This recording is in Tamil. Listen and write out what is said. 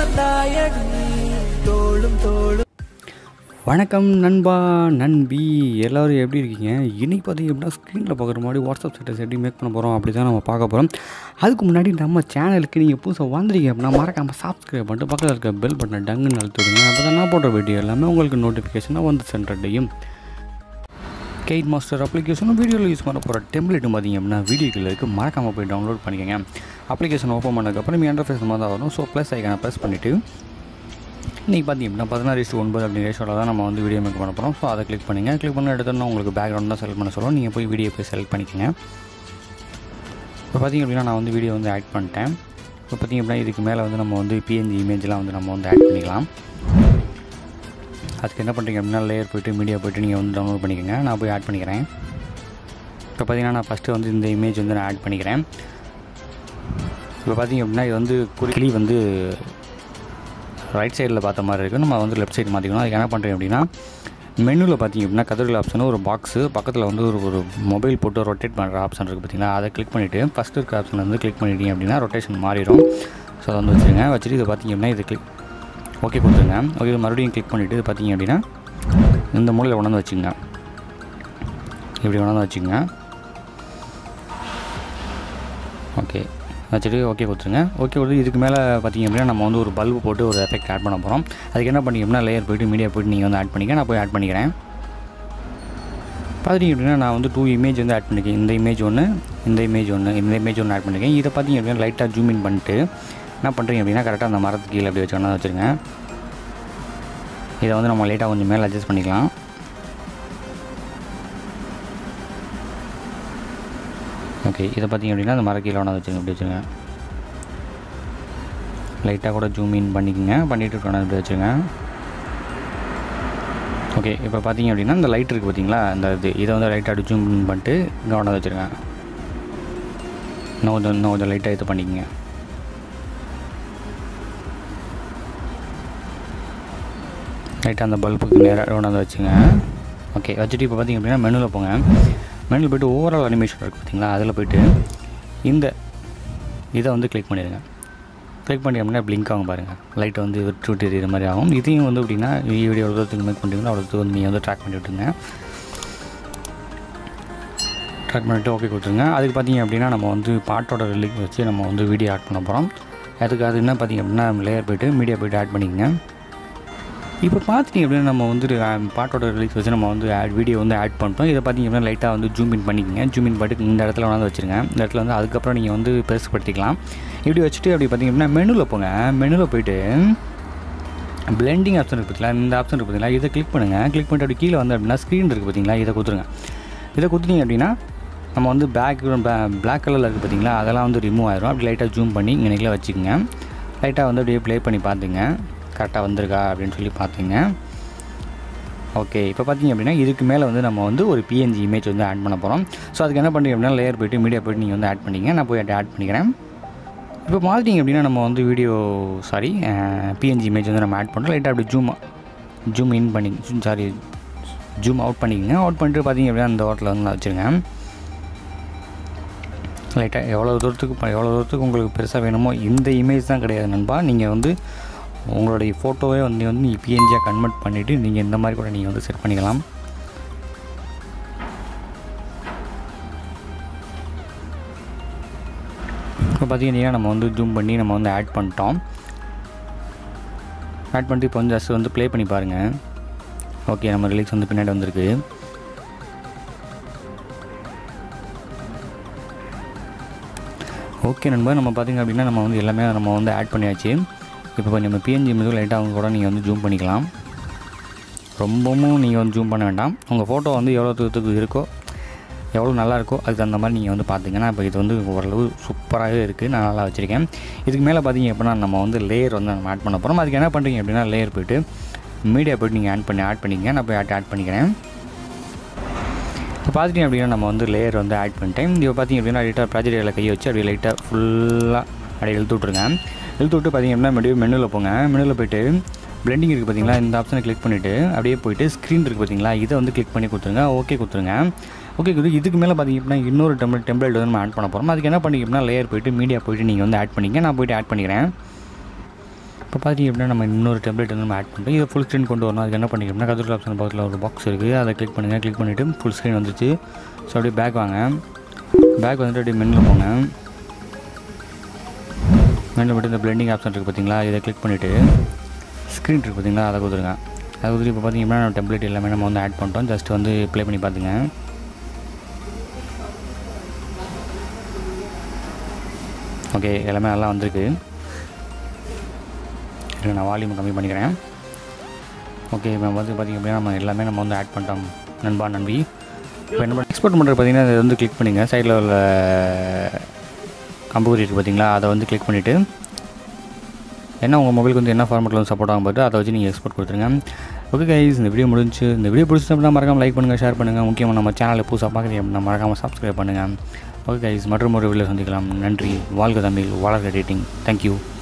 வந்தாயடி தோளும் தோளும் வணக்கம் நண்பா நண்பி எல்லோரும் எப்படி இருக்கீங்க இன்னைக்கு பார்த்தீங்க அப்படின்னா ஸ்க்ரீனில் பார்க்குற மாதிரி வாட்ஸ்அப் ஸ்டேட்டஸ் எப்படி மேக் பண்ண போகிறோம் அப்படி தான் நம்ம பார்க்க போகிறோம் அதுக்கு முன்னாடி நம்ம சேனலுக்கு நீங்கள் புதுசாக வந்துருக்கீங்க அப்படின்னா மறக்காமல் சப்ஸ்கிரைப் பண்ணிட்டு பக்கத்தில் இருக்க பெல் பட்டனை டங்குன்னு அழுத்துடுங்க அப்போ தான் நான் போடுற வீடியோ எல்லாமே உங்களுக்கு நோட்டிஃபிகேஷனாக வந்து சென்றடையும் கெய்ட் மாஸ்டர் அப்ளிகேஷனும் வீடியோவில் யூஸ் பண்ண போகிற டெம்ப்ளேட்டும் பார்த்தீங்க அப்படின்னா வீடியோக்கில் இருக்குது மறக்காமல் போய் டவுன்லோட் பண்ணிக்கோங்க அப்ளிகேஷன் ஓப்பன் பண்ணதுக்கப்புறம் మీ இன்டர்ஃபேஸ் மாதிரி தான் வரும் ஸோ ப்ளஸ் ஐக்கான ப்ரெஸ் பண்ணிவிட்டு இன்றைக்கி பார்த்தீங்க அப்படின்னா பதினாறு இஸ்டு ஒன்பது அப்படி ரேஷோவில் தான் நம்ம வந்து வீடியோ மேக் பண்ண போகிறோம் ஸோ அதை கிளிக் பண்ணுங்க கிளிக் பண்ண எடுத்தோன்னா உங்களுக்கு பேக்ரவுண்ட் தான் செலக்ட் பண்ண சொல்லுவோம் நீங்கள் போய் வீடியோ போய் செலக்ட் பண்ணிக்கோங்க இப்போ பார்த்தீங்க அப்படின்னா நான் வந்து வீடியோ வந்து ஆட் பண்ணிட்டேன் இப்போ பார்த்தீங்க அப்படின்னா இதுக்கு மேலே வந்து நம்ம வந்து பிஎன்ஜி இமேஜ்லாம் வந்து நம்ம வந்து ஆட் பண்ணிக்கலாம் அதுக்கு என்ன பண்ணுறீங்க அப்படின்னா லேயர் போய்ட்டு மீடியா போய்ட்டு நீங்கள் வந்து டவுன்லோட் பண்ணிக்கோங்க நான் போய் ஆட் பண்ணிக்கிறேன் இப்போ பார்த்தீங்கன்னா நான் ஃபஸ்ட்டு வந்து இந்த இமேஜ் வந்து நான் ஆட் பண்ணிக்கிறேன் இப்போ பார்த்தீங்க அப்படின்னா இது வந்து குறி வந்து ரைட் சைடில் பார்த்த மாதிரி இருக்குது நம்ம வந்து லெஃப்ட் சைடு மாற்றிக்கணும் அதுக்கு என்ன பண்ணுறேன் அப்படின்னா மெனுவில் பார்த்தீங்க அப்படின்னா கதிரில் ஆப்ஷன் ஒரு பாக்ஸு பக்கத்தில் வந்து ஒரு ஒரு மொபைல் போட்டு ரொட்டேட் பண்ணுற ஆப்ஷன் இருக்குது பார்த்தீங்களா அதை கிளிக் பண்ணிவிட்டு ஃபஸ்ட்டு இருக்க ஆப்ஷன் வந்து கிளிக் பண்ணிட்டீங்க அப்படின்னா ரொட்டேஷன் மாறிடும் ஸோ அதை வந்து வச்சுருங்க வச்சுட்டு இது பார்த்தீங்க அப்படின்னா இது கிளிக் ஓகே கொடுத்துருங்க ஓகே இது மறுபடியும் கிளிக் பண்ணிவிட்டு இது பார்த்தீங்க அப்படின்னா இந்த மூலையில் கொண்டாந்து வச்சுங்க இப்படி கொண்டாந்து வச்சுங்க ஓகே வச்சுட்டு ஓகே கொடுத்துருங்க ஓகே கொடுத்து இதுக்கு மேலே பார்த்தீங்க அப்படின்னா நம்ம வந்து ஒரு பல்பு போட்டு ஒரு எஃபெக்ட் ஆட் பண்ண போகிறோம் அதுக்கு என்ன பண்ணிங்க அப்படின்னா லேயர் போய்ட்டு மீடியா போய்ட்டு நீங்கள் வந்து ஆட் பண்ணிக்க நான் போய் ஆட் பண்ணிக்கிறேன் பார்த்தீங்க அப்படின்னா நான் வந்து டூ இமேஜ் வந்து ஆட் பண்ணிக்கேன் இந்த இமேஜ் ஒன்று இந்த இமேஜ் ஒன்று இந்த இமேஜ் ஒன்று ஆட் பண்ணிக்கேன் இதை பார்த்தீங்க அப்படின்னா லைட்டாக ஜூம் இன் பண்ணிட்டு என்ன பண்ணுறீங்க அப்படின்னா கரெக்டாக அந்த மரத்துக்கு கீழே அப்படி வச்சு வச்சுருங்க இதை வந்து நம்ம லைட்டாக கொஞ்சம் மேலே அட்ஜஸ்ட் பண்ணிக்கலாம் ஓகே இதை பார்த்தீங்க அப்படின்னா அந்த மர கீழே ஒன்று வச்சுருங்க இப்படி வச்சுருங்க லைட்டாக கூட ஜூம் இன் பண்ணிக்கோங்க பண்ணிவிட்டு கொண்டாந்து இப்படி வச்சுருங்க ஓகே இப்போ பார்த்தீங்க அப்படின்னா இந்த லைட் இருக்குது பார்த்தீங்களா இந்த இது இதை வந்து லைட்டாக அப்படி ஜூம் இன் பண்ணிட்டு இங்கே கொண்டாந்து வச்சுருங்க இன்னும் கொஞ்சம் இன்னும் கொஞ்சம் லைட்டாக இது பண்ணிக்கோங்க லைட்டாக அந்த பல்புக்கு நேராக கொண்டாந்து வச்சுங்க ஓகே வச்சுட்டு இப்போ பார்த்தீங்க அப்படின்னா மெனுவில் போங்க மெனுவில் போய்ட்டு ஓவரால் அனிமேஷன் இருக்குது பார்த்தீங்களா அதில் போய்ட்டு இந்த இதை வந்து கிளிக் பண்ணிடுங்க கிளிக் பண்ணி அப்படின்னா பிளிங்க் ஆகும் பாருங்கள் லைட்டை வந்து விட்டு விட்டு எறிகிற மாதிரி ஆகும் இதையும் வந்து அப்படின்னா வீடியோ எவ்வளோ தூரத்துக்கு மேக் பண்ணுறீங்களோ அவ்வளோ தூரம் வந்து நீங்கள் வந்து ட்ராக் பண்ணி விட்டுருங்க ட்ராக் பண்ணிவிட்டு ஓகே கொடுத்துருங்க அதுக்கு பார்த்தீங்க அப்படின்னா நம்ம வந்து பாட்டோட ரிலீக் வச்சு நம்ம வந்து வீடியோ ஆட் பண்ண போகிறோம் அதுக்கு அது என்ன பார்த்தீங்க அப்படின்னா லேயர் போய்ட்டு மீடியா போய்ட்டு ஆட் பண்ணிக்கங்க இப்போ பார்த்துட்டிங்க அப்படின்னா நம்ம வந்து அஹ், பாட்டோட ரிலீஸ் வச்சு நம்ம வந்து ஆட் வீடியோ வந்து ஆட் பண்ணிட்டோம் இதை பார்த்தீங்க அப்படின்னா லைட்டாக வந்து ஜூம் இன் பண்ணிக்கங்க ஜூம் இன் பண்ணிட்டு இந்த இடத்துல வந்து வச்சுருங்க இந்த இடத்துல வந்து அதுக்கப்புறம் நீங்கள் வந்து பெருசுப்படுத்திக்கலாம் இப்படி வச்சுட்டு அப்படி பார்த்தீங்க அப்படின்னா மெனுவில் போங்க மெனுவில் போயிட்டு பிளெண்டிங் ஆப்ஷன் இருக்குது பார்த்தீங்களா இந்த ஆப்ஷன் இருக்குது பார்த்தீங்களா இதை கிளிக் பண்ணுங்கள் கிளிக் பண்ணிட்டு அப்படி கீழே வந்து அப்படின்னா ஸ்க்ரீன் இருக்குது பார்த்தீங்களா இதை கொடுத்துருங்க இதை கொடுத்துட்டீங்க அப்படின்னா நம்ம வந்து பேக் பிளாக் கலரில் இருக்குது பார்த்தீங்களா அதெல்லாம் வந்து ரிமூவ் ஆயிரும் அப்படி லைட்டாக ஜூம் பண்ணி இங்கே நிக்கல வச்சுக்கோங்க லைட்டாக வந்து அப்படியே ப்ளே பண்ணி பார்த்துங்க கரெக்டாக வந்திருக்கா அப்படின்னு சொல்லி பார்த்துங்க ஓகே இப்போ பார்த்தீங்க அப்படின்னா இதுக்கு மேலே வந்து நம்ம வந்து ஒரு பிஎன்ஜி இமேஜ் வந்து ஆட் பண்ண போகிறோம் ஸோ அதுக்கு என்ன பண்ணுறீங்க அப்படின்னா லேயர் போய்ட்டு மீடியா போய்ட்டு நீங்கள் வந்து ஆட் பண்ணிங்க நான் போய் ஆட் பண்ணிக்கிறேன் இப்போ பார்த்துட்டிங்க அப்படின்னா நம்ம வந்து வீடியோ சாரி பிஎன்ஜி இமேஜ் வந்து நம்ம ஆட் பண்ணுறோம் லைட்டாக அப்படி ஜூம் ஜூம் இன் பண்ணி சாரி ஜூம் அவுட் பண்ணிக்கங்க அவுட் பண்ணிட்டு பார்த்தீங்க அப்படின்னா அந்த ஹோட்டலில் வந்து நான் வச்சுருங்க லைட்டாக எவ்வளோ தூரத்துக்கு ப- எவ்வளோ தூரத்துக்கு உங்களுக்கு பெருசாக வேணுமோ இந்த இமேஜ் தான் கிடையாது நண்பா நீங்கள் வந்து உங்களுடைய ஃபோட்டோவே வந்து வந்து நீங்கள் பிஎன்ஜியாக கன்வெர்ட் பண்ணிவிட்டு நீங்கள் இந்த மாதிரி கூட நீங்கள் வந்து செட் பண்ணிக்கலாம் இப்போ பார்த்தீங்கன்னா நம்ம வந்து ஜூம் பண்ணி நம்ம வந்து ஆட் பண்ணிட்டோம் ஆட் பண்ணிட்டு இப்போ வந்து ஜஸ்ட் வந்து ப்ளே பண்ணி பாருங்கள் ஓகே நம்ம ரிலீக்ஸ் வந்து பின்னாடி வந்திருக்கு ஓகே நண்பா நம்ம பார்த்திங்க அப்படின்னா நம்ம வந்து எல்லாமே நம்ம வந்து ஆட் பண்ணியாச்சு இப்போ கொஞ்சம் நம்ம பிஎன்ஜி மிகவும் லைட்டாக அவங்க கூட நீங்கள் வந்து ஜூம் பண்ணிக்கலாம் ரொம்பவும் நீங்கள் வந்து ஜூம் பண்ண வேண்டாம் உங்கள் ஃபோட்டோ வந்து எவ்வளோ தூரத்துக்கு இருக்கோ எவ்வளோ நல்லா இருக்கோ அதுக்கு தகுந்த மாதிரி நீங்கள் வந்து பார்த்துங்கன்னா இப்போ இது வந்து ஓரளவு சூப்பராகவே இருக்குது நான் நல்லா வச்சுருக்கேன் இதுக்கு மேலே பார்த்தீங்க அப்படின்னா நம்ம வந்து லேயர் வந்து நம்ம ஆட் பண்ண போகிறோம் அதுக்கு என்ன பண்ணுறீங்க அப்படின்னா லேயர் போய்ட்டு மீடியா போய்ட்டு நீங்கள் ஆட் பண்ணி ஆட் பண்ணிக்கங்க நான் போய் ஆட் ஆட் பண்ணிக்கிறேன் இப்போ பார்த்துட்டிங்க அப்படின்னா நம்ம வந்து லேயர் வந்து ஆட் பண்ணிட்டேன் இப்போ பார்த்தீங்க அப்படின்னா லைட்டாக ப்ராஜெக்டில் கையை வச்சு அப்படியே லைட்டாக ஃபுல்லாக அப்படியே இழுத்து விட்ருங்க இழுத்து விட்டு பார்த்தீங்க அப்படின்னா மறுபடியும் மெனுவில் போங்க மெனுவில் போயிட்டு பிளெண்டிங் இருக்குது பார்த்தீங்களா இந்த ஆப்ஷனை கிளிக் பண்ணிவிட்டு அப்படியே போயிட்டு ஸ்க்ரீன் இருக்குது பார்த்தீங்களா இதை வந்து கிளிக் பண்ணி கொடுத்துருங்க ஓகே கொடுத்துருங்க ஓகே கொடுத்து இதுக்கு மேலே பார்த்தீங்க அப்படின்னா இன்னொரு டெம்ப்ளேட் டெம்ப்ளேட் வந்து நம்ம ஆட் பண்ண போகிறோம் அதுக்கு என்ன பண்ணிங்க அப்படின்னா லேயர் போயிட்டு மீடியா போயிட்டு நீங்கள் வந்து ஆட் பண்ணிங்க நான் போயிட்டு ஆட் பண்ணிக்கிறேன் இப்போ பார்த்தீங்க அப்படின்னா நம்ம இன்னொரு டெம்ப்ளேட் வந்து நம்ம ஆட் பண்ணுறோம் இதை ஃபுல் ஸ்க்ரீன் கொண்டு வரணும் அதுக்கு என்ன பண்ணிக்க அப்படின்னா கதிர் ஆப்ஷன் பக்கத்தில் ஒரு பாக்ஸ் இருக்குது அதை கிளிக் பண்ணுங்கள் கிளிக் பண்ணிவிட்டு ஃபுல் ஸ்க்ரீன் வந்துச்சு ஸோ அப்படியே பேக் வாங்க பேக் வந்துட்டு அப்படியே மெனில் போங்க மெனில் போய்ட்டு இந்த பிளெண்டிங் ஆப்ஷன் இருக்குது பார்த்தீங்களா இதை கிளிக் பண்ணிவிட்டு ஸ்க்ரீன் இருக்குது பார்த்தீங்களா அதை கொடுத்துருங்க அதை கொடுத்துட்டு இப்போ பார்த்தீங்கன்னா நம்ம டெம்ப்ளேட் எல்லாமே நம்ம வந்து ஆட் பண்ணிட்டோம் ஜஸ்ட் வந்து ப்ளே பண்ணி பார்த்துங்க ஓகே எல்லாமே நல்லா வந்திருக்கு இல்லை நான் வால்யூம் கம்மி பண்ணிக்கிறேன் ஓகே இப்போ வந்து பார்த்திங்க அப்படின்னா நம்ம எல்லாமே நம்ம வந்து ஆட் பண்ணிட்டோம் நண்பா நண்பி இப்போ என்ன எக்ஸ்போர்ட் பண்ணுறது பார்த்தீங்கன்னா அதை வந்து கிளிக் பண்ணிங்க சைடில் உள்ள கம்பூரி இருக்குது பார்த்தீங்களா அதை வந்து கிளிக் பண்ணிவிட்டு என்ன உங்கள் மொபைலுக்கு வந்து என்ன ஃபார்மெட்டில் வந்து சப்போர்ட் ஆகும் பார்த்து அதை வச்சு நீங்கள் எக்ஸ்போர்ட் கொடுத்துருங்க ஓகே கைஸ் இந்த வீடியோ முடிஞ்சு இந்த வீடியோ பிடிச்சி அப்படின்னா மறக்காமல் லைக் பண்ணுங்கள் ஷேர் பண்ணுங்கள் முக்கியமாக நம்ம சேனலை புதுசாக பார்க்குறீங்க அப்படின்னா மறக்காமல் சப்ஸ்கிரைப் பண்ணுங்கள் ஓகே கைஸ் மற்றும் ஒரு வீடியோ சந்திக்கலாம் நன்றி வாழ்க தமிழ் வளர்க டேட்டிங் தேங்க்யூ